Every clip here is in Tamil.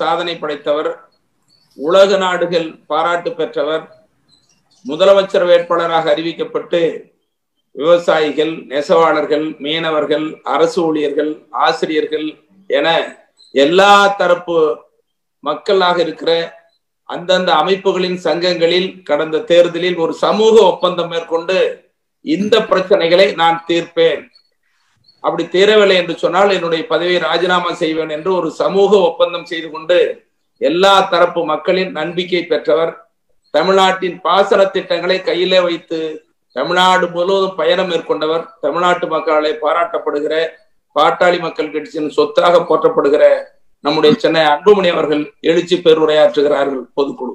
சாதனை படைத்தவர் உலக நாடுகள் பாராட்டு பெற்றவர் முதலமைச்சர் வேட்பாளராக அறிவிக்கப்பட்டு விவசாயிகள் நெசவாளர்கள் மீனவர்கள் அரசு ஊழியர்கள் ஆசிரியர்கள் என எல்லா தரப்பு மக்களாக இருக்கிற அந்தந்த அமைப்புகளின் சங்கங்களில் கடந்த தேர்தலில் ஒரு சமூக ஒப்பந்தம் மேற்கொண்டு இந்த பிரச்சனைகளை நான் தீர்ப்பேன் அப்படி தீரவில்லை என்று சொன்னால் என்னுடைய பதவியை ராஜினாமா செய்வேன் என்று ஒரு சமூக ஒப்பந்தம் செய்து கொண்டு எல்லா தரப்பு மக்களின் நம்பிக்கை பெற்றவர் தமிழ்நாட்டின் பாசன திட்டங்களை கையிலே வைத்து தமிழ்நாடு முழுவதும் பயணம் மேற்கொண்டவர் தமிழ்நாட்டு மக்களாலே பாராட்டப்படுகிற பாட்டாளி மக்கள் கட்சியின் சொத்தாக போற்றப்படுகிற நம்முடைய சென்னை அன்புமணி அவர்கள் எழுச்சி பேருரையாற்றுகிறார்கள் பொதுக்குழு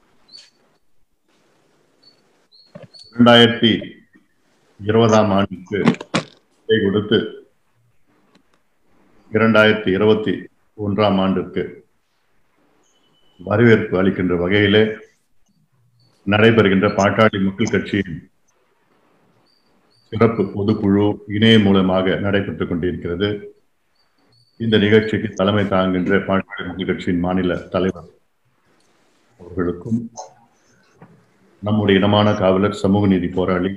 இரண்டாயிரத்தி இருபதாம் ஆண்டுக்கு கை கொடுத்து இரண்டாயிரத்தி இருபத்தி ஒன்றாம் ஆண்டுக்கு வரவேற்பு அளிக்கின்ற வகையிலே நடைபெறுகின்ற பாட்டாளி மக்கள் கட்சியின் சிறப்பு பொதுக்குழு இணையம் மூலமாக நடைபெற்றுக் கொண்டிருக்கிறது இந்த நிகழ்ச்சிக்கு தலைமை தாங்குகின்ற பாட்டாளி மக்கள் கட்சியின் மாநில தலைவர் அவர்களுக்கும் நம்முடைய இனமான காவலர் சமூக நீதி போராளி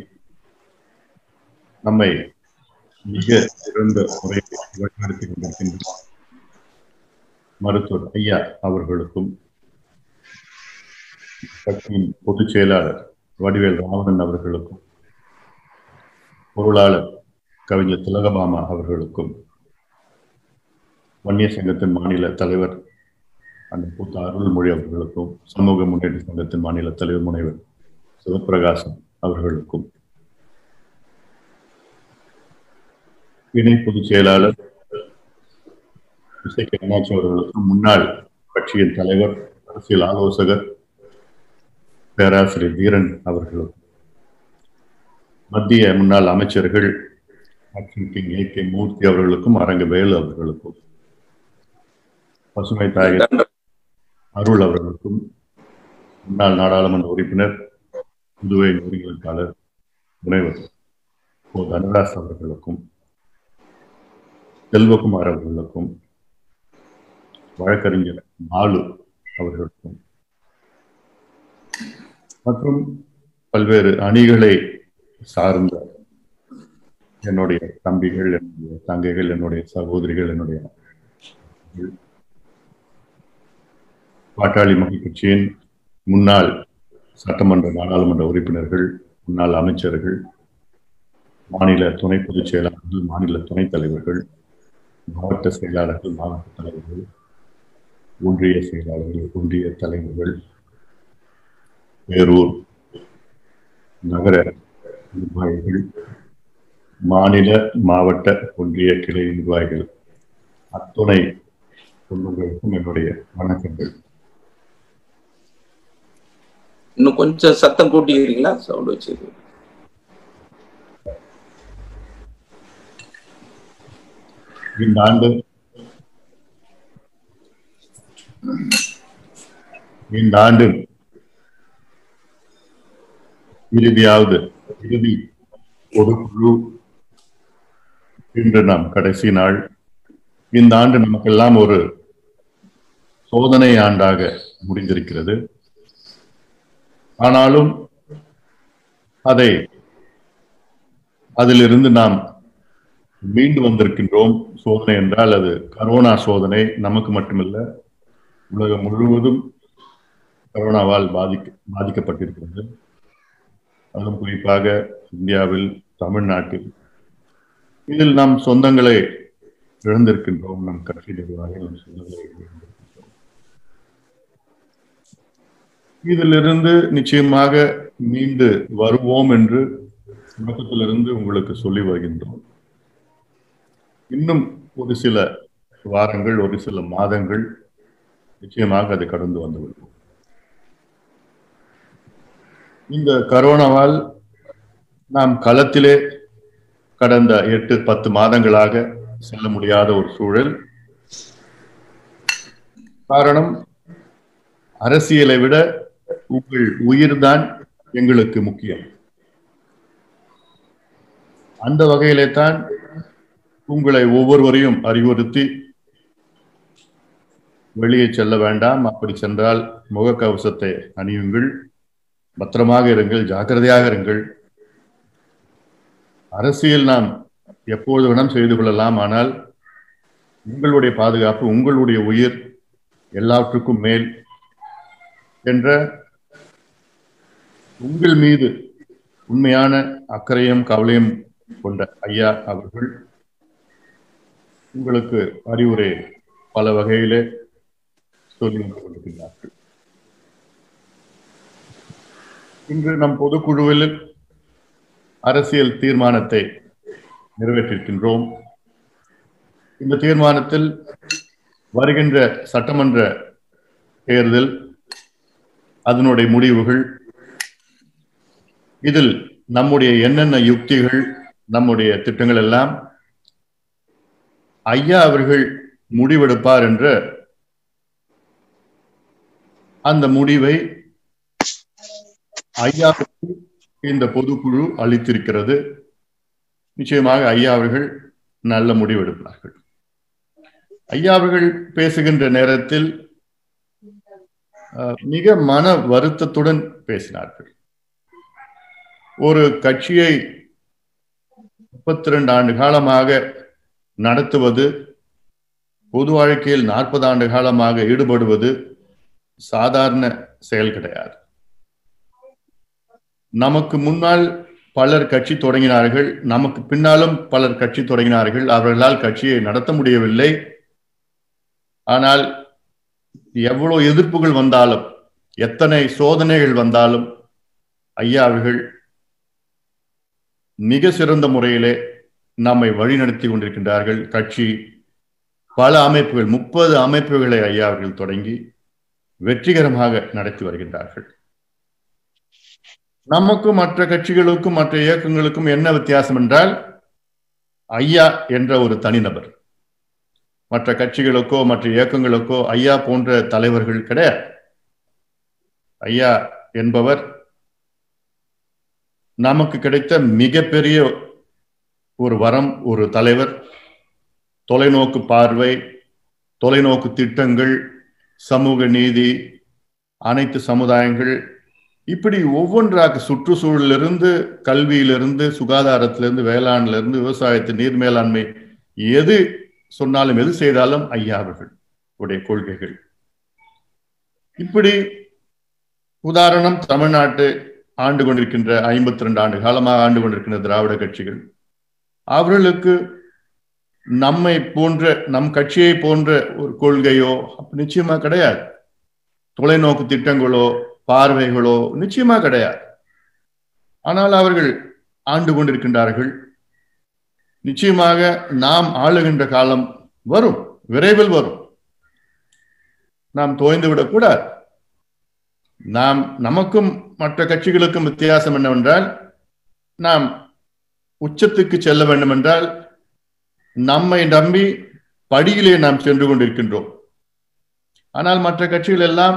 நம்மை மிக சிறந்த முறையில் வழிநடத்தி கொண்டிருக்கின்ற மருத்துவர் ஐயா அவர்களுக்கும் கட்சியின் பொதுச் செயலாளர் வடிவேல் ராமன் அவர்களுக்கும் பொருளாளர் கவிஞர் திலகபாமா அவர்களுக்கும் வன்னிய சங்கத்தின் மாநில தலைவர் அந்த பூத்த அருள்மொழி அவர்களுக்கும் சமூக முன்னேற்ற சங்கத்தின் மாநில தலைவர் முனைவர் சிவபிரகாசம் அவர்களுக்கும் இணை பொதுச் செயலாளர் இசைக்கு அண்ணாச்சி அவர்களுக்கும் முன்னாள் கட்சியின் தலைவர் அரசியல் ஆலோசகர் பேராசிரியர் வீரன் அவர்களுக்கும் மத்திய முன்னாள் அமைச்சர்கள் action king A K Murthy அவர்களுக்கும் அரங்கவேலு அவர்களுக்கும் பசுமை தாயகர் அருள் அவர்களுக்கும் முன்னாள் நாடாளுமன்ற உறுப்பினர் புதுவை ஒருங்கிணைப்பாளர் முனைவர் ஓ தனராஜ் அவர்களுக்கும் செல்வகுமார் அவர்களுக்கும் வழக்கறிஞர் பாலு அவர்களுக்கும் மற்றும் பல்வேறு அணிகளை சார்ந்த என்னுடைய தம்பிகள் என்னுடைய தங்கைகள் என்னுடைய சகோதரிகள் என்னுடைய பாட்டாளி மக்கள் கட்சியின் முன்னாள் சட்டமன்ற நாடாளுமன்ற உறுப்பினர்கள் முன்னாள் அமைச்சர்கள் மாநில துணை பொதுச் செயலாளர்கள் மாநில துணைத் தலைவர்கள் மாவட்ட செயலாளர்கள் மாவட்ட தலைவர்கள் ஒன்றிய செயலாளர்கள் ஒன்றிய தலைவர்கள் பேரூர் நகர நிர்வாகிகள் மாநில மாவட்ட ஒன்றிய கிளை நிர்வாகிகள் அத்துணை குழுக்களுக்கும் என்னுடைய வணக்கங்கள் இன்னும் கொஞ்சம் சத்தம் கூட்டிக்கிறீங்களா சவுண்ட் வச்சு இந்த ஆண்டு இந்த ஆண்டு இறுதியாவது இறுதி ஒரு குழு இன்று நாம் கடைசி நாள் இந்த ஆண்டு நமக்கெல்லாம் ஒரு சோதனை ஆண்டாக முடிந்திருக்கிறது ஆனாலும் அதை அதிலிருந்து நாம் மீண்டு வந்திருக்கின்றோம் சோதனை என்றால் அது கரோனா சோதனை நமக்கு மட்டுமல்ல உலகம் முழுவதும் கரோனாவால் பாதிக்க பாதிக்கப்பட்டிருக்கிறது அதுவும் குறிப்பாக இந்தியாவில் தமிழ்நாட்டில் இதில் நாம் சொந்தங்களை இழந்திருக்கின்றோம் நம் கட்சி நிர்வாகிகள் நம் சொந்தங்களை இழந்திருக்கின்றோம் இதிலிருந்து நிச்சயமாக மீண்டு வருவோம் என்று தொடக்கத்திலிருந்து உங்களுக்கு சொல்லி வருகின்றோம் இன்னும் ஒரு சில வாரங்கள் ஒரு சில மாதங்கள் நிச்சயமாக அதை கடந்து வந்து விடுவோம் இந்த கரோனாவால் நாம் களத்திலே கடந்த எட்டு பத்து மாதங்களாக செல்ல முடியாத ஒரு சூழல் காரணம் அரசியலை விட உங்கள் உயிர்தான் எங்களுக்கு முக்கியம் அந்த வகையிலே தான் உங்களை ஒவ்வொருவரையும் அறிவுறுத்தி வெளியே செல்ல வேண்டாம் அப்படி சென்றால் முகக்கவசத்தை அணியுங்கள் பத்திரமாக இருங்கள் ஜாக்கிரதையாக இருங்கள் அரசியல் நாம் எப்போது வேணாம் செய்து கொள்ளலாம் ஆனால் உங்களுடைய பாதுகாப்பு உங்களுடைய உயிர் எல்லாவற்றுக்கும் மேல் என்ற உங்கள் மீது உண்மையான அக்கறையும் கவலையும் கொண்ட ஐயா அவர்கள் உங்களுக்கு அறிவுரை பல வகையிலே சொல்லி வந்து கொண்டிருக்கிறார்கள் இன்று நம் பொதுக்குழுவில் அரசியல் தீர்மானத்தை நிறைவேற்றிருக்கின்றோம் இந்த தீர்மானத்தில் வருகின்ற சட்டமன்ற தேர்தல் அதனுடைய முடிவுகள் இதில் நம்முடைய என்னென்ன யுக்திகள் நம்முடைய திட்டங்கள் எல்லாம் ஐயா அவர்கள் முடிவெடுப்பார் என்ற அந்த முடிவை ஐயாவுக்கு இந்த பொதுக்குழு அளித்திருக்கிறது நிச்சயமாக ஐயா அவர்கள் நல்ல முடிவெடுப்பார்கள் ஐயா அவர்கள் பேசுகின்ற நேரத்தில் மிக மன வருத்தத்துடன் பேசினார்கள் ஒரு கட்சியை முப்பத்தி ரெண்டு ஆண்டு காலமாக நடத்துவது பொது வாழ்க்கையில் நாற்பது ஆண்டு காலமாக ஈடுபடுவது சாதாரண செயல் கிடையாது நமக்கு முன்னால் பலர் கட்சி தொடங்கினார்கள் நமக்கு பின்னாலும் பலர் கட்சி தொடங்கினார்கள் அவர்களால் கட்சியை நடத்த முடியவில்லை ஆனால் எவ்வளவு எதிர்ப்புகள் வந்தாலும் எத்தனை சோதனைகள் வந்தாலும் ஐயா அவர்கள் மிக சிறந்த முறையிலே நம்மை வழிநடத்தி கொண்டிருக்கின்றார்கள் கட்சி பல அமைப்புகள் முப்பது அமைப்புகளை ஐயா அவர்கள் தொடங்கி வெற்றிகரமாக நடத்தி வருகின்றார்கள் நமக்கும் மற்ற கட்சிகளுக்கும் மற்ற இயக்கங்களுக்கும் என்ன வித்தியாசம் என்றால் ஐயா என்ற ஒரு தனிநபர் மற்ற கட்சிகளுக்கோ மற்ற இயக்கங்களுக்கோ ஐயா போன்ற தலைவர்கள் கிடையாது ஐயா என்பவர் நமக்கு கிடைத்த மிகப்பெரிய ஒரு வரம் ஒரு தலைவர் தொலைநோக்கு பார்வை தொலைநோக்கு திட்டங்கள் சமூக நீதி அனைத்து சமுதாயங்கள் இப்படி ஒவ்வொன்றாக சுற்றுச்சூழலிருந்து கல்வியிலிருந்து சுகாதாரத்திலிருந்து வேளாண்லிருந்து விவசாயத்து நீர் மேலாண்மை எது சொன்னாலும் எது செய்தாலும் ஐயா அவர்கள் உடைய கொள்கைகள் இப்படி உதாரணம் தமிழ்நாட்டு ஆண்டு கொண்டிருக்கின்ற ஐம்பத்தி ரெண்டு ஆண்டு காலமாக ஆண்டு கொண்டிருக்கின்ற திராவிட கட்சிகள் அவர்களுக்கு நம்மை போன்ற நம் கட்சியை போன்ற ஒரு கொள்கையோ நிச்சயமா கிடையாது தொலைநோக்கு திட்டங்களோ பார்வைகளோ நிச்சயமா கிடையாது ஆனால் அவர்கள் ஆண்டு கொண்டிருக்கின்றார்கள் நிச்சயமாக நாம் ஆளுகின்ற காலம் வரும் விரைவில் வரும் நாம் தோய்ந்து விடக்கூடாது நாம் நமக்கும் மற்ற கட்சிகளுக்கும் வித்தியாசம் என்னவென்றால் நாம் உச்சத்துக்கு செல்ல வேண்டும் என்றால் நம்மை நம்பி படியிலே நாம் சென்று கொண்டிருக்கின்றோம் ஆனால் மற்ற கட்சிகள் எல்லாம்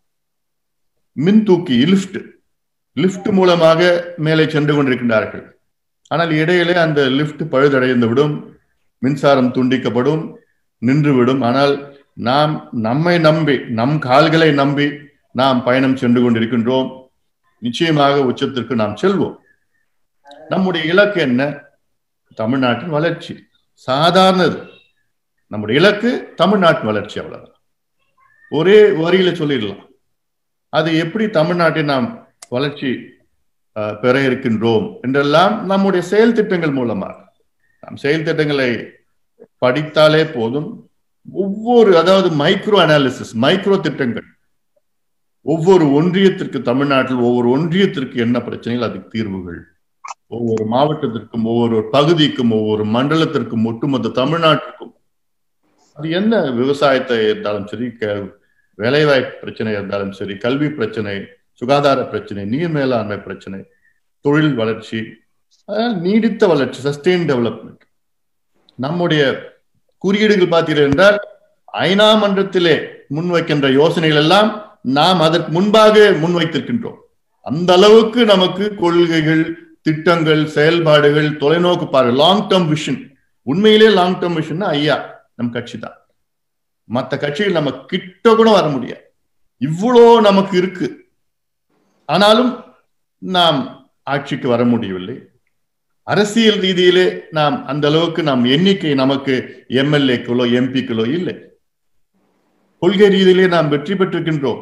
மின் தூக்கி லிப்ட் லிப்ட் மூலமாக மேலே சென்று கொண்டிருக்கின்றார்கள் ஆனால் இடையிலே அந்த லிப்ட் பழுதடைந்து விடும் மின்சாரம் துண்டிக்கப்படும் நின்றுவிடும் ஆனால் நாம் நம்மை நம்பி நம் கால்களை நம்பி நாம் பயணம் சென்று கொண்டிருக்கின்றோம் நிச்சயமாக உச்சத்திற்கு நாம் செல்வோம் நம்முடைய இலக்கு என்ன தமிழ்நாட்டின் வளர்ச்சி சாதாரணது நம்முடைய இலக்கு தமிழ்நாட்டின் வளர்ச்சி அவ்வளவுதான் ஒரே வரியில சொல்லிடலாம் அது எப்படி நாட்டை நாம் வளர்ச்சி பெற இருக்கின்றோம் என்றெல்லாம் நம்முடைய செயல் திட்டங்கள் மூலமாக நாம் செயல் திட்டங்களை படித்தாலே போதும் ஒவ்வொரு அதாவது மைக்ரோ அனாலிசிஸ் மைக்ரோ திட்டங்கள் ஒவ்வொரு ஒன்றியத்திற்கு தமிழ்நாட்டில் ஒவ்வொரு ஒன்றியத்திற்கு என்ன பிரச்சனைகள் அதுக்கு தீர்வுகள் ஒவ்வொரு மாவட்டத்திற்கும் ஒவ்வொரு பகுதிக்கும் ஒவ்வொரு மண்டலத்திற்கும் ஒட்டுமொத்த தமிழ்நாட்டிற்கும் அது என்ன விவசாயத்தை இருந்தாலும் சரி வேலைவாய்ப்பு பிரச்சனை இருந்தாலும் சரி கல்வி பிரச்சனை சுகாதார பிரச்சனை நீர் மேலாண்மை பிரச்சனை தொழில் வளர்ச்சி நீடித்த வளர்ச்சி சஸ்டெயின் டெவலப்மெண்ட் நம்முடைய குறியீடுகள் பார்த்தீர்கள் என்றால் ஐநா மன்றத்திலே முன்வைக்கின்ற யோசனைகள் எல்லாம் நாம் அதற்கு முன்பாக முன்வைத்திருக்கின்றோம் அந்த அளவுக்கு நமக்கு கொள்கைகள் திட்டங்கள் செயல்பாடுகள் தொலைநோக்கு பார்வை லாங் டேர்ம் விஷன் உண்மையிலே லாங் டேர்ம் விஷன் ஐயா நம் கட்சி தான் மற்ற கட்சிகள் நம்ம கிட்ட கூட வர முடியாது இவ்வளோ நமக்கு இருக்கு ஆனாலும் நாம் ஆட்சிக்கு வர முடியவில்லை அரசியல் ரீதியிலே நாம் அந்த அளவுக்கு நாம் எண்ணிக்கை நமக்கு எம்எல்ஏக்களோ எம்பிக்களோ இல்லை கொள்கை ரீதியிலே நாம் வெற்றி பெற்றிருக்கின்றோம்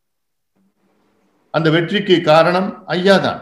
அந்த வெற்றிக்கு காரணம் ஐயா தான்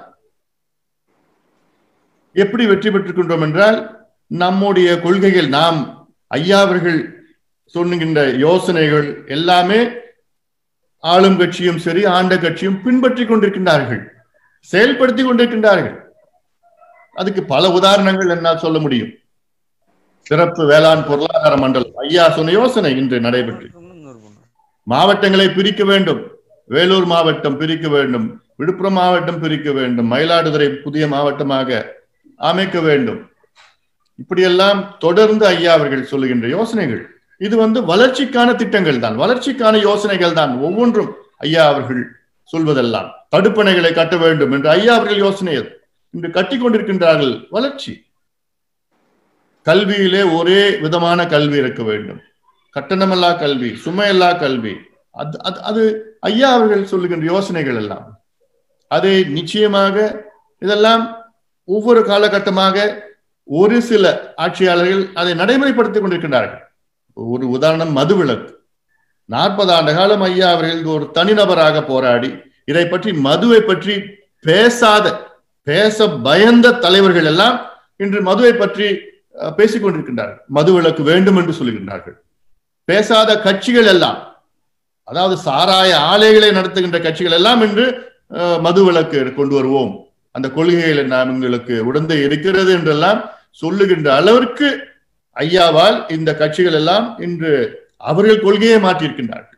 எப்படி வெற்றி பெற்றிருக்கின்றோம் என்றால் நம்முடைய கொள்கைகள் நாம் ஐயா அவர்கள் சொல்லுகின்ற யோசனைகள் எல்லாமே ஆளும் கட்சியும் சரி ஆண்ட கட்சியும் பின்பற்றி கொண்டிருக்கின்றார்கள் செயல்படுத்தி கொண்டிருக்கின்றார்கள் அதுக்கு பல உதாரணங்கள் என்னால் சொல்ல முடியும் சிறப்பு வேளாண் பொருளாதார மண்டலம் ஐயா சொன்ன யோசனை இன்று நடைபெற்று மாவட்டங்களை பிரிக்க வேண்டும் வேலூர் மாவட்டம் பிரிக்க வேண்டும் விழுப்புரம் மாவட்டம் பிரிக்க வேண்டும் மயிலாடுதுறை புதிய மாவட்டமாக அமைக்க வேண்டும் இப்படியெல்லாம் தொடர்ந்து ஐயா அவர்கள் சொல்லுகின்ற யோசனைகள் இது வந்து வளர்ச்சிக்கான திட்டங்கள் தான் வளர்ச்சிக்கான யோசனைகள் தான் ஒவ்வொன்றும் ஐயா அவர்கள் சொல்வதெல்லாம் தடுப்பணைகளை கட்ட வேண்டும் என்று ஐயா அவர்கள் யோசனை அது இன்று கட்டி கொண்டிருக்கின்றார்கள் வளர்ச்சி கல்வியிலே ஒரே விதமான கல்வி இருக்க வேண்டும் கட்டணமில்லா கல்வி சுமையில்லா கல்வி அது அது அது ஐயா அவர்கள் சொல்லுகின்ற யோசனைகள் எல்லாம் அதை நிச்சயமாக இதெல்லாம் ஒவ்வொரு காலகட்டமாக ஒரு சில ஆட்சியாளர்கள் அதை நடைமுறைப்படுத்திக் கொண்டிருக்கின்றார்கள் ஒரு உதாரணம் மதுவிலக்கு நாற்பது ஆண்டு காலம் ஐயா அவர்கள் ஒரு தனிநபராக போராடி இதை பற்றி மதுவை பற்றி பேசாத பேச பயந்த தலைவர்கள் எல்லாம் இன்று மதுவை பற்றி பேசிக் கொண்டிருக்கின்றார்கள் மதுவிலக்கு வேண்டும் என்று சொல்லுகின்றார்கள் பேசாத கட்சிகள் எல்லாம் அதாவது சாராய ஆலைகளை நடத்துகின்ற கட்சிகள் எல்லாம் இன்று மதுவிலக்கு கொண்டு வருவோம் அந்த கொள்கைகளை நாம் எங்களுக்கு உடந்தை இருக்கிறது என்றெல்லாம் சொல்லுகின்ற அளவிற்கு ஐயாவால் இந்த கட்சிகள் எல்லாம் இன்று அவர்கள் கொள்கையை மாற்றியிருக்கின்றார்கள்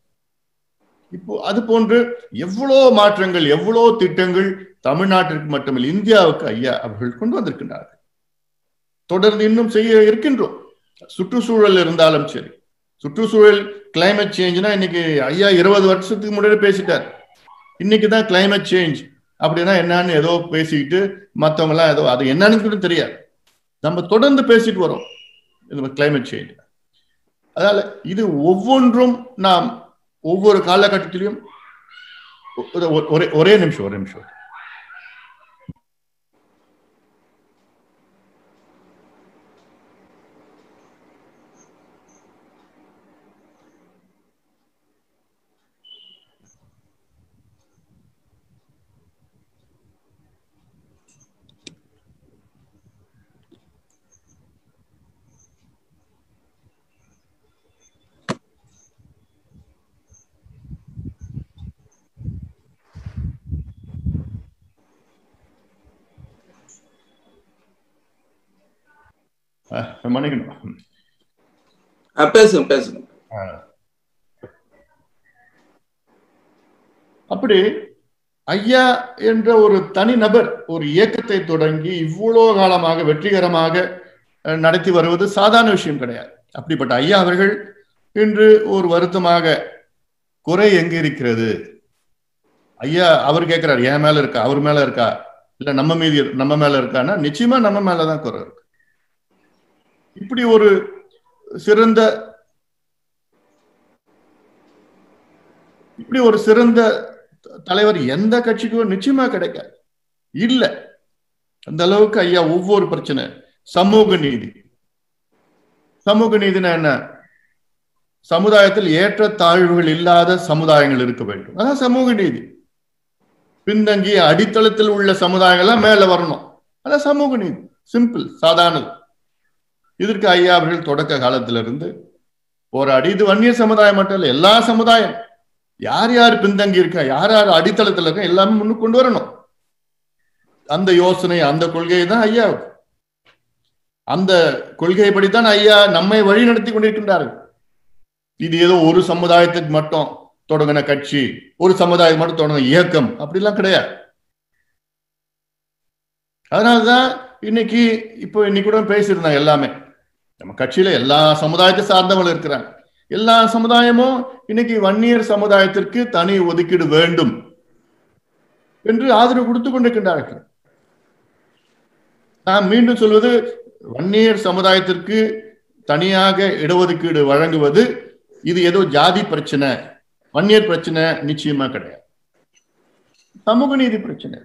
இப்போ அது போன்று எவ்வளோ மாற்றங்கள் எவ்வளோ திட்டங்கள் தமிழ்நாட்டிற்கு மட்டுமில்லை இந்தியாவுக்கு ஐயா அவர்கள் கொண்டு வந்திருக்கின்றார்கள் தொடர்ந்து இன்னும் செய்ய இருக்கின்றோம் சுற்றுச்சூழல் இருந்தாலும் சரி சுற்றுச்சூழல் கிளைமேட் சேஞ்ச்னா இன்னைக்கு ஐயா இருபது வருஷத்துக்கு முன்னாடி பேசிட்டார் இன்னைக்கு தான் கிளைமேட் சேஞ்ச் அப்படின்னா என்னன்னு ஏதோ பேசிக்கிட்டு மற்றவங்க எல்லாம் ஏதோ அது என்னன்னு கூட தெரியாது நம்ம தொடர்ந்து பேசிட்டு வரோம் கிளைமேட் சேஞ்ச் அதனால இது ஒவ்வொன்றும் நாம் ஒவ்வொரு காலகட்டத்திலையும் ஒரே ஒரே நிமிஷம் ஒரே நிமிஷம் மன்னிக்கணும் பேசுங்க பேசுங்க அப்படி ஐயா என்ற ஒரு தனி நபர் ஒரு இயக்கத்தை தொடங்கி இவ்வளோ காலமாக வெற்றிகரமாக நடத்தி வருவது சாதாரண விஷயம் கிடையாது அப்படிப்பட்ட ஐயா அவர்கள் இன்று ஒரு வருத்தமாக குறை எங்க இருக்கிறது ஐயா அவர் கேட்கிறார் என் மேல இருக்கா அவர் மேல இருக்கா இல்ல நம்ம மீதி நம்ம மேல இருக்கான்னா நிச்சயமா நம்ம மேலதான் குறை இருக்கு இப்படி ஒரு சிறந்த இப்படி ஒரு சிறந்த தலைவர் எந்த கட்சிக்கும் நிச்சயமா கிடைக்காது இல்ல அந்த அளவுக்கு ஐயா ஒவ்வொரு பிரச்சனை சமூக நீதி சமூக நீதினா என்ன சமுதாயத்தில் ஏற்ற தாழ்வுகள் இல்லாத சமுதாயங்கள் இருக்க வேண்டும் அதான் சமூக நீதி பின்தங்கிய அடித்தளத்தில் உள்ள சமுதாயங்கள்லாம் மேல வரணும் அதான் சமூக நீதி சிம்பிள் சாதாரணது இதற்கு ஐயா அவர்கள் தொடக்க காலத்திலிருந்து போராடி இது வன்னியர் சமுதாயம் மட்டும் இல்லை எல்லா சமுதாயம் யார் யார் பின்தங்கி இருக்கா யார் யார் அடித்தளத்தில் இருக்கா எல்லாமே முன்னு கொண்டு வரணும் அந்த யோசனை அந்த கொள்கையை தான் ஐயா அந்த கொள்கைப்படித்தான் ஐயா நம்மை வழி நடத்தி கொண்டிருக்கின்றார்கள் இது ஏதோ ஒரு சமுதாயத்துக்கு மட்டும் தொடங்கின கட்சி ஒரு சமுதாயம் மட்டும் தொடங்கின இயக்கம் அப்படிலாம் கிடையாது அதனாலதான் இன்னைக்கு இப்போ இன்னைக்கு கூட பேசியிருந்தாங்க எல்லாமே நம்ம கட்சியில எல்லா சமுதாயத்தை சார்ந்தவங்க இருக்கிறாங்க எல்லா சமுதாயமும் இன்னைக்கு வன்னியர் சமுதாயத்திற்கு தனி ஒதுக்கீடு வேண்டும் என்று ஆதரவு கொடுத்து கொண்டிருக்கின்றார்கள் நான் மீண்டும் சொல்வது வன்னியர் சமுதாயத்திற்கு தனியாக இடஒதுக்கீடு வழங்குவது இது ஏதோ ஜாதி பிரச்சனை வன்னியர் பிரச்சனை நிச்சயமா கிடையாது சமூக நீதி பிரச்சனை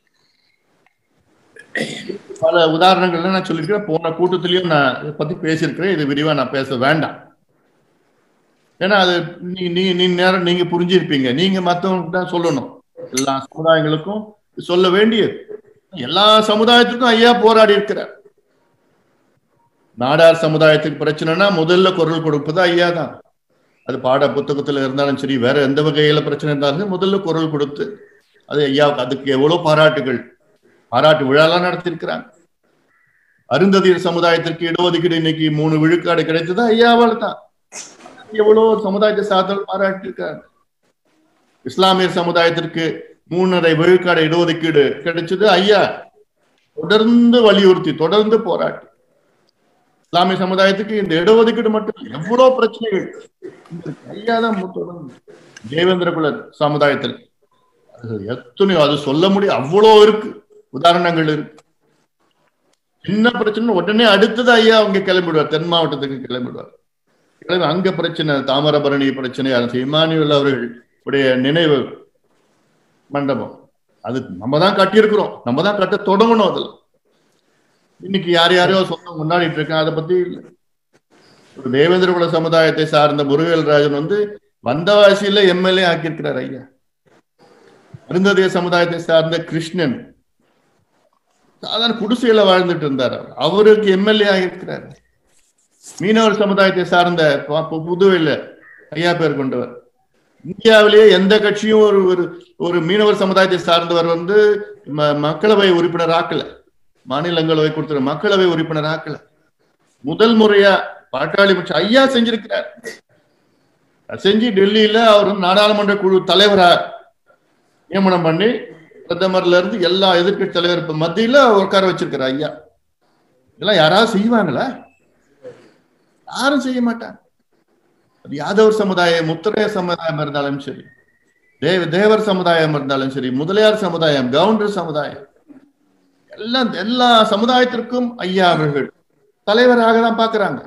பல உதாரணங்கள்ல நான் சொல்லியிருக்கிறேன் போன கூட்டத்திலயும் நான் இதை பத்தி பேசியிருக்கிறேன் இது விரிவா நான் பேச வேண்டாம் ஏன்னா அது நீ நீ நீ நேரம் நீங்க புரிஞ்சிருப்பீங்க நீங்க மத்தவங்களுக்கு தான் சொல்லணும் எல்லா சமுதாயங்களுக்கும் சொல்ல வேண்டியது எல்லா சமுதாயத்துக்கும் ஐயா போராடி இருக்கிறார் நாடார் சமுதாயத்துக்கு பிரச்சனைனா முதல்ல குரல் கொடுப்பது ஐயா தான் அது பாட புத்தகத்துல இருந்தாலும் சரி வேற எந்த வகையில பிரச்சனை இருந்தாலும் முதல்ல குரல் கொடுத்து அது ஐயாவுக்கு அதுக்கு எவ்வளவு பாராட்டுகள் பாராட்டு விழாலாம் நடத்திருக்கிறாங்க அருந்ததியர் சமுதாயத்திற்கு இடஒதுக்கீடு இன்னைக்கு மூணு விழுக்காடு கிடைத்தது ஐயாவால் தான் எவ்வளவு சமுதாயத்தை சார்ந்தவர்கள் பாராட்டியிருக்காங்க இஸ்லாமியர் சமுதாயத்திற்கு மூணரை விழுக்காடு இடஒதுக்கீடு கிடைச்சது ஐயா தொடர்ந்து வலியுறுத்தி தொடர்ந்து போராட்டி இஸ்லாமிய சமுதாயத்துக்கு இந்த இடஒதுக்கீடு மட்டும் இல்ல, எவ்வளவு பிரச்சனைகள் ஐயா தான் தொடர்ந்து தேவேந்திர குல சமுதாயத்தில் அது எத்தனையோ அது சொல்ல முடியும் அவ்வளோ இருக்கு உதாரணங்கள் இருக்கு சின்ன பிரச்சனை உடனே அடுத்தது ஐயா அவங்க கிளம்பிடுவார் தென் மாவட்டத்துக்கு கிளம்பிடுவார் கிளம்பி அங்க பிரச்சனை தாமிரபரணி பிரச்சனை அது இமானுவேல் அவர்கள் உடைய நினைவு மண்டபம் அது நம்ம தான் கட்டியிருக்கிறோம் நம்ம தான் கட்ட தொடங்கணும் அதுல இன்னைக்கு யார் யாரையோ சொந்தம் கொண்டாடிட்டு இருக்காங்க அதை பத்தி இல்லை ஒரு தேவேந்திர குல சமுதாயத்தை சார்ந்த முருகல் ராஜன் வந்து வந்தவாசியில எம்எல்ஏ ஆக்கியிருக்கிறார் ஐயா அருந்ததிய சமுதாயத்தை சார்ந்த கிருஷ்ணன் சாதாரண குடிசையில வாழ்ந்துட்டு இருந்தார் அவர். அவருக்கு எம்எல்ஏ ஆகியிருக்கிறார் மீனவர் சமுதாயத்தை சார்ந்த ப- பு- புதுவையில ஐயா பேர் கொண்டவர் இந்தியாவிலேயே எந்த கட்சியும் ஒரு ஒரு ஒரு மீனவர் சமுதாயத்தை சார்ந்தவர் வந்து ம- மக்களவை உறுப்பினர் ஆக்கல மாநிலங்களவை கொடுத்துற மக்களவை உறுப்பினர் ஆக்கல முதல் முறையா பாட்டாளி பட்சம் ஐயா செஞ்சிருக்கிறார் செஞ்சு டெல்லியில அவர் வந்து நாடாளுமன்ற குழு தலைவரா நியமனம் பண்ணி பிரதமர்ல இருந்து எல்லா எதிர்க்கட்சி தலைவர் இப்ப மத்தியில உட்கார வச்சிருக்கிற ஐயா இதெல்லாம் யாராவது செய்வாங்களா யாரும் செய்ய மாட்டாங்க அது யாதவர் சமுதாயம் முத்திரைய சமுதாயம் இருந்தாலும் சரி தேவ தேவர் சமுதாயம் இருந்தாலும் சரி முதலியார் சமுதாயம் கவுண்டர் சமுதாயம் எல்லாம் எல்லா சமுதாயத்திற்கும் ஐயா அவர்கள் தலைவராக தான் பாக்குறாங்க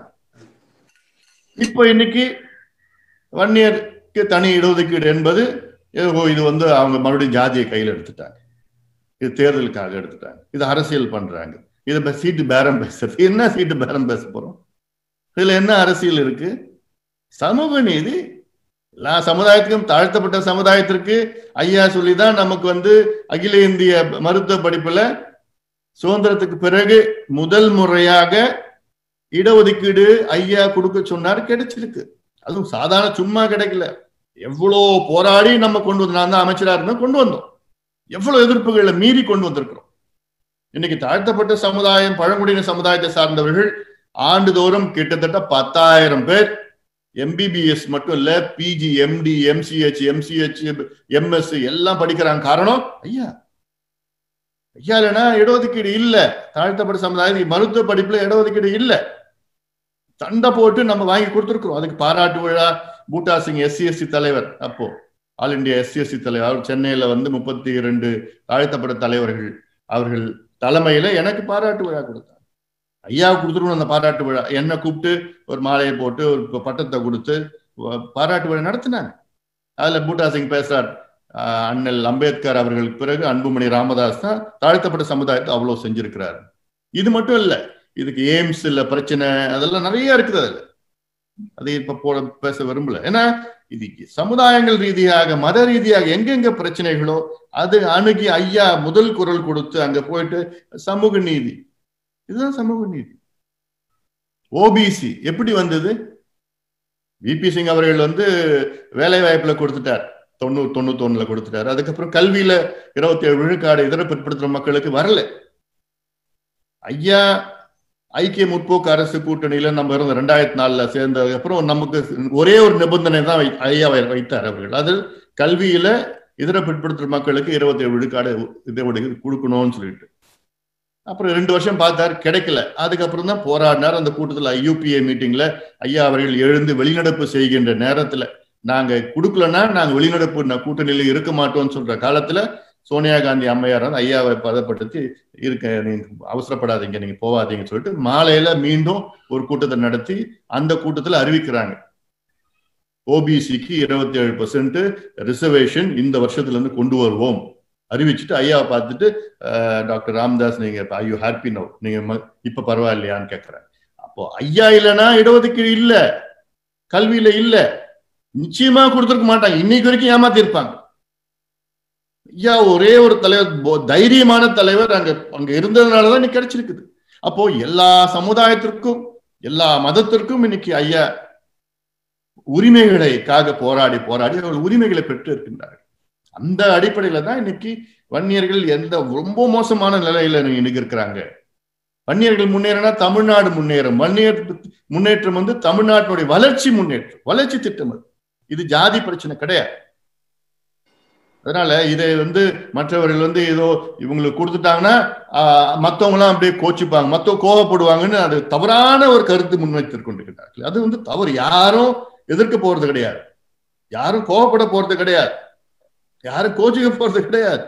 இப்போ இன்னைக்கு வன்னியருக்கு தனி இடஒதுக்கீடு என்பது ஏதோ இது வந்து அவங்க மறுபடியும் ஜாதியை கையில் எடுத்துட்டாங்க இது தேர்தலுக்காக எடுத்துட்டாங்க இது அரசியல் பண்றாங்க இது ப- சீட்டு பேரம் பேசுறது என்ன சீட்டு பேரம் பேச போறோம் இதுல என்ன அரசியல் இருக்கு சமூக நீதி எல்லா சமுதாயத்துக்கும் தாழ்த்தப்பட்ட சமுதாயத்திற்கு ஐயா சொல்லிதான் நமக்கு வந்து அகில இந்திய மருத்துவ படிப்புல சுதந்திரத்துக்கு பிறகு முதல் முறையாக இடஒதுக்கீடு ஐயா கொடுக்க சொன்னார் கிடைச்சிருக்கு அதுவும் சாதாரண சும்மா கிடைக்கல எவ்வளோ போராடி நம்ம கொண்டு வந்து நான் தான் அமைச்சரா இருந்தேன் கொண்டு வந்தோம் எவ்வளவு எதிர்ப்புகளை மீறி கொண்டு வந்திருக்கிறோம் இன்னைக்கு தாழ்த்தப்பட்ட சமுதாயம் பழங்குடியின சமுதாயத்தை சார்ந்தவர்கள் ஆண்டுதோறும் கிட்டத்தட்ட பத்தாயிரம் பேர் எம்பிபிஎஸ் மட்டும் இல்ல PG MD MCh MCh MS எல்லாம் படிக்கிறாங்க காரணம் ஐயா ஐயா இல்லைன்னா இடஒதுக்கீடு இல்ல தாழ்த்தப்பட்ட சமுதாயம் மருத்துவ படிப்புல இடஒதுக்கீடு இல்ல சண்டை போட்டு நம்ம வாங்கி கொடுத்துருக்கிறோம் அதுக்கு பாராட்டு விழா பூட்டா சிங் எஸ்சி எஸ்சி தலைவர் அப்போ ஆல் இந்தியா எஸ்சி எஸ்சி தலைவர் அவர் சென்னையில வந்து முப்பத்தி இரண்டு தாழ்த்தப்பட்ட தலைவர்கள் அவர்கள் தலைமையில எனக்கு பாராட்டு விழா கொடுத்தாங்க ஐயாவுக்கு கொடுத்துருக்கணும் அந்த பாராட்டு விழா என்னை கூப்பிட்டு ஒரு மாலையை போட்டு ஒரு பட்டத்தை கொடுத்து வ- பாராட்டு விழா நடத்தினாங்க அதுல பூட்டா சிங் பேசுறார் ஆஹ் அண்ணல் அம்பேத்கர் அவர்களுக்கு பிறகு அன்புமணி ராமதாஸ் தான் தாழ்த்தப்பட்ட சமுதாயத்தை அவ்வளவு செஞ்சிருக்கிறார் இது மட்டும் இல்ல இதுக்கு எய்ம்ஸ் இல்ல பிரச்சனை அதெல்லாம் நிறைய இருக்குது அதுல அதை இப்ப போட பேச விரும்பல ஏன்னா இது சமுதாயங்கள் ரீதியாக மத ரீதியாக எங்கெங்க பிரச்சனைகளோ அது அணுகி ஐயா முதல் குரல் கொடுத்து அங்க போயிட்டு சமூக நீதி இதுதான் சமூக நீதி ஓபிசி எப்படி வந்தது விபி சிங் அவர்கள் வந்து வேலை வாய்ப்புல கொடுத்துட்டார் தொண்ணூறு தொண்ணூத்தி ஒண்ணுல கொடுத்துட்டாரு அதுக்கப்புறம் கல்வியில இருபத்தி ஏழு விழுக்காடு இதர பிற்படுத்துற மக்களுக்கு வரல ஐயா ஐக்கிய முற்போக்கு அரசு கூட்டணியில நம்ம இருந்த ரெண்டாயிரத்தி நாலுல சேர்ந்ததுக்கு அப்புறம் நமக்கு ஒரே ஒரு நிபந்தனை தான் வை- ஐயா வை- வைத்தார் அவர்கள் அது கல்வியில இதர பிற்படுத்துற மக்களுக்கு இருபத்தி ஏழு விழுக்காடு இதை கொடுக்கணும்னு சொல்லிட்டு அப்புறம் ரெண்டு வருஷம் பார்த்தார் கிடைக்கல அதுக்கப்புறம் தான் போராடினார் அந்த கூட்டத்துல யூபிஏ மீட்டிங்ல ஐயா அவர்கள் எழுந்து வெளிநடப்பு செய்கின்ற நேரத்துல நாங்க கொடுக்கலன்னா நாங்க வெளிநடப்பு ந- கூட்டணியில இருக்க மாட்டோம்னு சொல்ற காலத்துல சோனியா காந்தி அம்மையார் வந்து ஐயாவை பதப்படுத்தி இருக்க நீங்க அவசரப்படாதீங்க நீங்க போவாதீங்கன்னு சொல்லிட்டு மாலையில மீண்டும் ஒரு கூட்டத்தை நடத்தி அந்த கூட்டத்துல அறிவிக்கிறாங்க ஓபிசிக்கு இருபத்தி ஏழு பர்சன்ட் ரிசர்வேஷன் இந்த வருஷத்துல இருந்து கொண்டு வருவோம் அறிவிச்சுட்டு ஐயாவை பார்த்துட்டு டாக்டர் ராம்தாஸ் நீங்க ஐயோ ஹாப்பி நோ நீங்க இப்ப பரவாயில்லையான்னு கேட்கிறேன் அப்போ ஐயா இல்லைன்னா இடஒதுக்கீடு இல்ல கல்வியில இல்ல நிச்சயமா கொடுத்துருக்க மாட்டாங்க இன்னைக்கு வரைக்கும் ஏமாத்திருப்பாங்க ஐயா ஒரே ஒரு தலைவர் தைரியமான தலைவர் அங்க அங்க இருந்ததுனாலதான் இன்னைக்கு கிடைச்சிருக்குது அப்போ எல்லா சமுதாயத்திற்கும் எல்லா மதத்திற்கும் இன்னைக்கு ஐயா உரிமைகளைக்காக போராடி போராடி அவர்கள் உரிமைகளை பெற்று இருக்கின்றார்கள் அந்த அடிப்படையில தான் இன்னைக்கு வன்னியர்கள் எந்த ரொம்ப மோசமான நிலையில இன்னைக்கு இருக்கிறாங்க வன்னியர்கள் முன்னேறினா தமிழ்நாடு முன்னேறும் வன்னியர் முன்னேற்றம் வந்து தமிழ்நாட்டினுடைய வளர்ச்சி முன்னேற்றம் வளர்ச்சி திட்டம் அது இது ஜாதி பிரச்சனை கிடையாது அதனால இதை வந்து மற்றவர்கள் வந்து ஏதோ இவங்களுக்கு கொடுத்துட்டாங்கன்னா மற்றவங்க எல்லாம் அப்படியே கோச்சிப்பாங்க மத்தவங்க கோவப்படுவாங்கன்னு அது தவறான ஒரு கருத்து முன்வைத்து கொண்டிருக்கிறார்கள் அது வந்து தவறு யாரும் எதிர்க்க போறது கிடையாது யாரும் கோவப்பட போறது கிடையாது யாரும் கோச்சிக்க போறது கிடையாது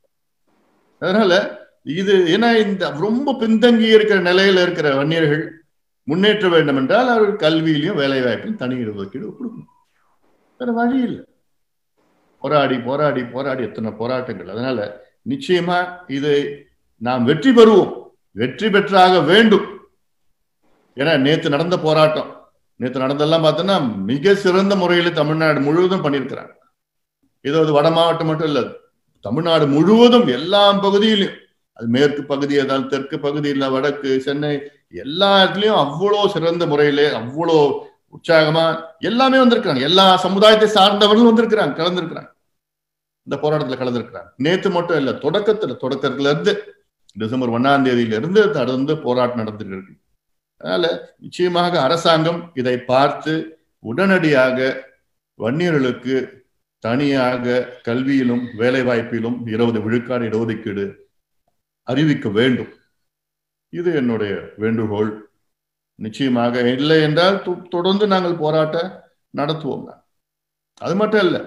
அதனால இது ஏன்னா இந்த ரொம்ப பின்தங்கி இருக்கிற நிலையில இருக்கிற வன்னியர்கள் முன்னேற்ற வேண்டும் என்றால் அவர்கள் கல்வியிலையும் வேலை வாய்ப்பிலும் தனி இடஒதுக்கீடு கொடுக்கணும் வேற வழி இல்லை போராடி போராடி போராடி எத்தனை போராட்டங்கள் அதனால நிச்சயமா இதை நாம் வெற்றி பெறுவோம் வெற்றி பெற்றாக வேண்டும் ஏன்னா நேத்து நடந்த போராட்டம் நேற்று நடந்தெல்லாம் பார்த்தோன்னா மிக சிறந்த முறையில் தமிழ்நாடு முழுவதும் பண்ணியிருக்கிறாங்க இது ஒரு வட மாவட்டம் மட்டும் இல்லை தமிழ்நாடு முழுவதும் எல்லா பகுதியிலும் அது மேற்கு பகுதி அதாவது தெற்கு பகுதியில் வடக்கு சென்னை எல்லா இடத்துலயும் அவ்வளோ சிறந்த முறையிலே அவ்வளோ உற்சாகமா எல்லாமே வந்திருக்காங்க எல்லா சமுதாயத்தை சார்ந்தவர்களும் வந்திருக்கிறாங்க கலந்துருக்கிறாங்க இந்த போராட்டத்துல கலந்துருக்கிறாங்க நேத்து மட்டும் இல்ல தொடக்கத்துல தொடக்கத்துல இருந்து டிசம்பர் ஒன்னாம் தேதியில இருந்து தொடர்ந்து போராட்டம் நடந்துட்டு இருக்கு அதனால நிச்சயமாக அரசாங்கம் இதை பார்த்து உடனடியாக வன்னியர்களுக்கு தனியாக கல்வியிலும் வேலை வாய்ப்பிலும் இருபது விழுக்காடு இடஒதுக்கீடு அறிவிக்க வேண்டும் இது என்னுடைய வேண்டுகோள் நிச்சயமாக இல்லை என்றால் தொடர்ந்து நாங்கள் போராட்ட நடத்துவோம் அது மட்டும் இல்ல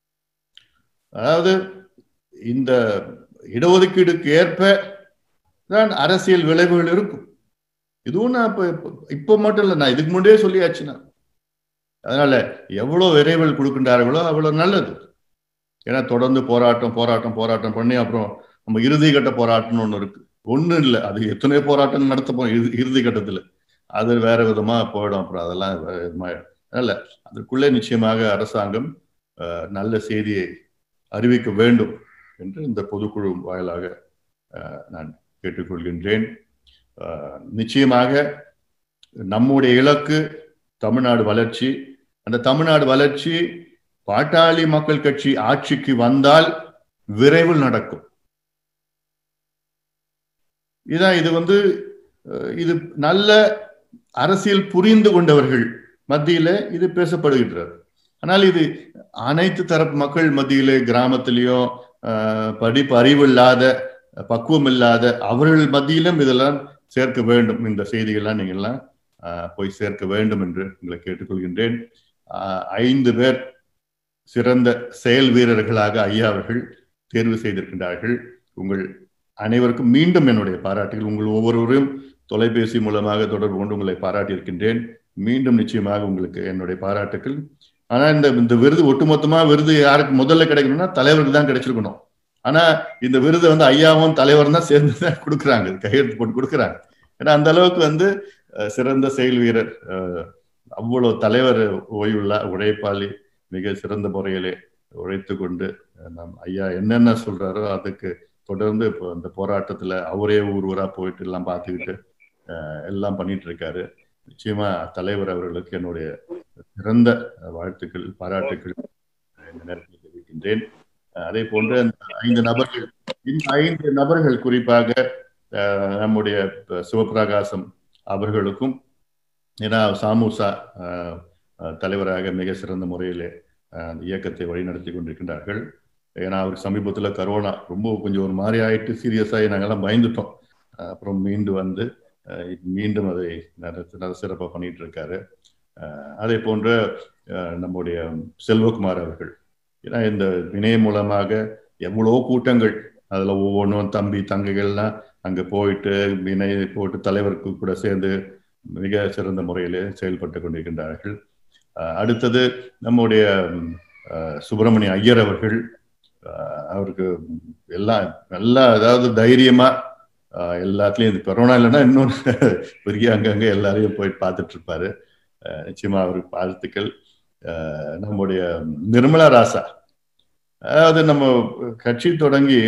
அதாவது இந்த இடஒதுக்கீடுக்கு ஏற்ப தான் அரசியல் விளைவுகள் இருக்கும் இதுவும் நான் இப்ப இப்ப மட்டும் இல்லை நான் இதுக்கு முன்னே சொல்லியாச்சு நான் அதனால எவ்வளவு விரைவில் கொடுக்கின்றார்களோ அவ்வளவு நல்லது ஏன்னா தொடர்ந்து போராட்டம் போராட்டம் போராட்டம் பண்ணி அப்புறம் நம்ம இறுதி கட்ட போராட்டம்னு ஒண்ணு இருக்கு ஒண்ணு இல்லை அது எத்தனையோ போராட்டம் நடத்த போறோம் இறுதி கட்டத்துல அது வேற விதமா போயிடும் அப்புறம் அதெல்லாம் அதனால அதற்குள்ளே நிச்சயமாக அரசாங்கம் நல்ல செய்தியை அறிவிக்க வேண்டும் என்று இந்த பொதுக்குழு வாயிலாக நான் கேட்டுக்கொள்கின்றேன் நிச்சயமாக நம்முடைய இலக்கு தமிழ்நாடு வளர்ச்சி அந்த தமிழ்நாடு வளர்ச்சி பாட்டாளி மக்கள் கட்சி ஆட்சிக்கு வந்தால் விரைவில் நடக்கும் இதான் இது வந்து இது நல்ல அரசியல் புரிந்து கொண்டவர்கள் மத்தியில இது பேசப்படுகின்றது ஆனால் இது அனைத்து தரப்பு மக்கள் மத்தியிலே கிராமத்திலேயும் படிப்பு அறிவு இல்லாத பக்குவம் இல்லாத அவர்கள் மத்தியிலும் இதெல்லாம் சேர்க்க வேண்டும் இந்த செய்திகள்லாம் நீங்கள்லாம் போய் சேர்க்க வேண்டும் என்று உங்களை கேட்டுக்கொள்கின்றேன் ஐந்து பேர் சிறந்த செயல் வீரர்களாக ஐயா அவர்கள் தேர்வு செய்திருக்கின்றார்கள் உங்கள் அனைவருக்கும் மீண்டும் என்னுடைய பாராட்டுகள் உங்கள் ஒவ்வொருவரையும் தொலைபேசி மூலமாக தொடர்பு கொண்டு உங்களை பாராட்டியிருக்கின்றேன் மீண்டும் நிச்சயமாக உங்களுக்கு என்னுடைய பாராட்டுக்கள் ஆனா இந்த இந்த விருது ஒட்டுமொத்தமா விருது யாருக்கு முதல்ல கிடைக்கணும்னா தலைவருக்கு தான் கிடைச்சிருக்கணும் ஆனா இந்த விருது வந்து ஐயாவும் தலைவரும் தான் சேர்ந்து தான் கொடுக்குறாங்க கையெழுத்து போட்டு கொடுக்குறாங்க ஏன்னா அந்த அளவுக்கு வந்து சிறந்த செயல் வீரர் அவ்வளவு தலைவர் ஓய்வுள்ள உழைப்பாளி மிக சிறந்த முறையிலே உழைத்து கொண்டு நம் ஐயா என்னென்ன சொல்றாரோ அதுக்கு தொடர்ந்து இப்போ இந்த போராட்டத்துல அவரே ஊர் ஊரா போயிட்டு எல்லாம் பார்த்துக்கிட்டு எல்லாம் பண்ணிட்டு இருக்காரு நிச்சயமா தலைவர் அவர்களுக்கு என்னுடைய சிறந்த வாழ்த்துக்கள் பாராட்டுக்கள் இந்த நேரத்தில் தெரிவிக்கின்றேன் அதே போன்று அந்த ஐந்து நபர்கள் இந்த ஐந்து நபர்கள் குறிப்பாக நம்முடைய சிவபிரகாசம் அவர்களுக்கும் ஏன்னா சாமுசா தலைவராக மிக சிறந்த முறையிலே அந்த இயக்கத்தை வழிநடத்தி கொண்டிருக்கின்றார்கள் ஏன்னா அவருக்கு சமீபத்தில் கரோனா ரொம்ப கொஞ்சம் ஒரு மாதிரி ஆயிட்டு சீரியஸாகி நாங்கெல்லாம் பயந்துட்டோம் அப்புறம் மீண்டு வந்து மீண்டும் அதை சிறப்பாக பண்ணிட்டு இருக்காரு அதே போன்ற நம்முடைய செல்வகுமார் அவர்கள் ஏன்னா இந்த இணையம் மூலமாக எவ்வளோ கூட்டங்கள் அதில் ஒவ்வொன்றும் தம்பி தங்கைகள்லாம் அங்கே போயிட்டு இணை போட்டு தலைவருக்கு கூட சேர்ந்து மிக சிறந்த முறையில் செயல்பட்டு கொண்டிருக்கின்றார்கள் அடுத்தது நம்முடைய சுப்பிரமணிய ஐயர் அவர்கள் அவருக்கு எல்லாம் நல்லா அதாவது தைரியமா எல்லாத்துலயும் இது கொரோனா இல்லைன்னா இன்னொன்று பெரிய அங்கங்க எல்லாரையும் போய் பார்த்துட்டு இருப்பாரு நிச்சயமா அவருக்கு வாழ்த்துக்கள் நம்முடைய நிர்மலா ராசா அதாவது நம்ம கட்சி தொடங்கி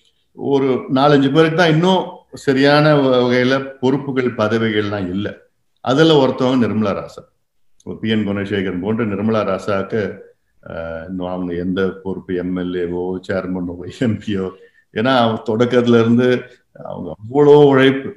ஒரு நாலஞ்சு பேருக்கு தான் இன்னும் சரியான வகையில பொறுப்புகள் பதவிகள்லாம் இல்லை அதுல ஒருத்தவங்க நிர்மலா ராசா பி என் குணசேகரன் போன்ற நிர்மலா ராசாவுக்கு இன்னும் அவங்க எந்த பொறுப்பு எம்எல்ஏவோ சேர்மனோ எம்பியோ ஏன்னா அவங்க தொடக்கத்துல இருந்து அவங்க அவ்வளோ உழைப்பு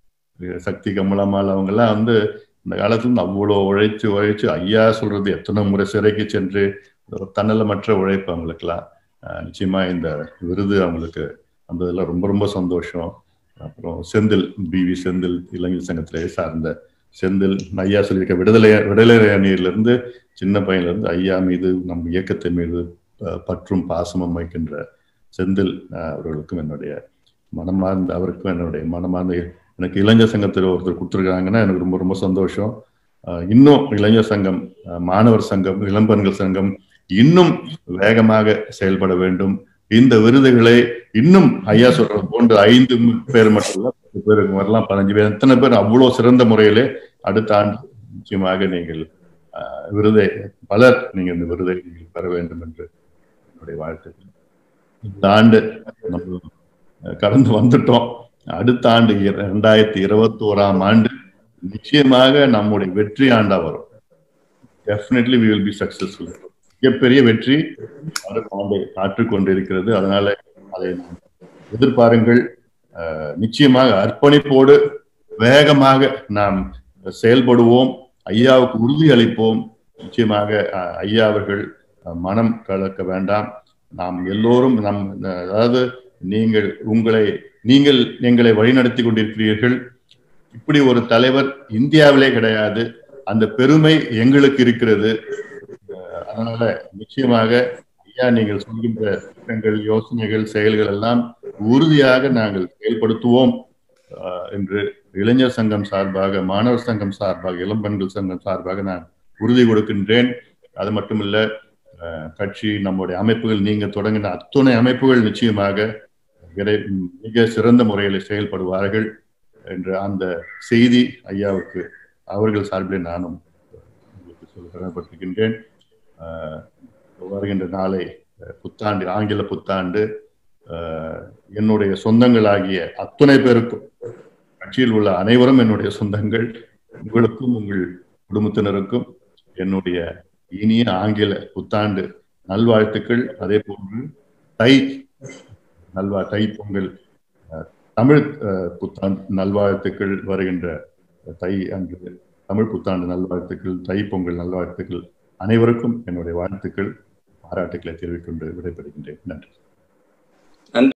சக்தி கமலமால் அவங்கெல்லாம் வந்து இந்த காலத்துல இருந்து அவ்வளோ உழைச்சு உழைச்சு ஐயா சொல்றது எத்தனை முறை சிறைக்கு சென்று தன்னலமற்ற உழைப்பு அவங்களுக்கெல்லாம் நிச்சயமா இந்த விருது அவங்களுக்கு வந்ததுல ரொம்ப ரொம்ப சந்தோஷம் அப்புறம் செந்தில் பி வி செந்தில் இளைஞர் சங்கத்திலே சார்ந்த செந்தில் ஐயா சொல்லியிருக்க விடுதலை விடுதலை அணியில இருந்து சின்ன பையன்ல இருந்து ஐயா மீது நம் இயக்கத்தின் மீது பற்றும் பாசமும் வைக்கின்ற செந்தில் அவர்களுக்கும் என்னுடைய மனமார்ந்த அவருக்கும் என்னுடைய மனமார்ந்த எனக்கு இளைஞர் சங்கத்தில் ஒருத்தர் கொடுத்துருக்காங்கன்னா எனக்கு ரொம்ப ரொம்ப சந்தோஷம் இன்னும் இளைஞர் சங்கம் மாணவர் சங்கம் இளம்பெண்கள் சங்கம் இன்னும் வேகமாக செயல்பட வேண்டும் இந்த விருதுகளை இன்னும் ஐயா சொல்றது போன்ற ஐந்து பேர் மட்டும் இல்ல பத்து பேருக்கு வரலாம் பதினஞ்சு பேர் எத்தனை பேர் அவ்வளவு சிறந்த முறையிலே அடுத்த ஆண்டு நிச்சயமாக நீங்கள் விருதை பலர் நீங்க இந்த விருதை நீங்கள் பெற வேண்டும் என்று என்னுடைய வாழ்த்து இந்த ஆண்டு நம்ம கடந்து வந்துட்டோம் அடுத்த ஆண்டு இரண்டாயிரத்தி இருபத்தி ஓராம் ஆண்டு நிச்சயமாக நம்முடைய வெற்றி ஆண்டா வரும் definitely we will be successful மிகப்பெரிய வெற்றி ஆண்டு காற்றுக் கொண்டிருக்கிறது அதனால அதை எதிர்பாருங்கள் நிச்சயமாக அர்ப்பணிப்போடு வேகமாக நாம் செயல்படுவோம் ஐயாவுக்கு உறுதி அளிப்போம் நிச்சயமாக ஐயா அவர்கள் மனம் கலக்க வேண்டாம் நாம் எல்லோரும் நம் அதாவது நீங்கள் உங்களை நீங்கள் எங்களை வழிநடத்தி கொண்டிருக்கிறீர்கள் இப்படி ஒரு தலைவர் இந்தியாவிலே கிடையாது அந்த பெருமை எங்களுக்கு இருக்கிறது அதனால நிச்சயமாக ஐயா நீங்கள் சொல்கின்ற திட்டங்கள் யோசனைகள் செயல்கள் எல்லாம் உறுதியாக நாங்கள் செயல்படுத்துவோம் என்று இளைஞர் சங்கம் சார்பாக மாணவர் சங்கம் சார்பாக இளம்பெண்கள் சங்கம் சார்பாக நான் உறுதி கொடுக்கின்றேன் அது மட்டுமல்ல கட்சி நம்முடைய அமைப்புகள் நீங்க தொடங்கின அத்துணை அமைப்புகள் நிச்சயமாக மிக சிறந்த முறையில் செயல்படுவார்கள் என்ற அந்த செய்தி ஐயாவுக்கு அவர்கள் சார்பில் நானும் உங்களுக்கு சொல்ல கடமைப்பட்டிருக்கின்றேன் வருகின்ற நாளை புத்தாண்டு ஆங்கில புத்தாண்டு என்னுடைய சொந்தங்களாகிய அத்துணை பேருக்கும் கட்சியில் உள்ள அனைவரும் என்னுடைய சொந்தங்கள் உங்களுக்கும் உங்கள் குடும்பத்தினருக்கும் என்னுடைய இனிய ஆங்கில புத்தாண்டு நல்வாழ்த்துக்கள் அதே போன்று தை நல்வா தை பொங்கல் தமிழ் புத்தாண்டு நல்வாழ்த்துக்கள் வருகின்ற தை அன்று தமிழ் புத்தாண்டு நல்வாழ்த்துக்கள் தை பொங்கல் நல்வாழ்த்துக்கள் அனைவருக்கும் என்னுடைய வாழ்த்துக்கள் பாராட்டுக்களை தெரிவிக்கொண்டு விடைபெறுகின்றேன் நன்றி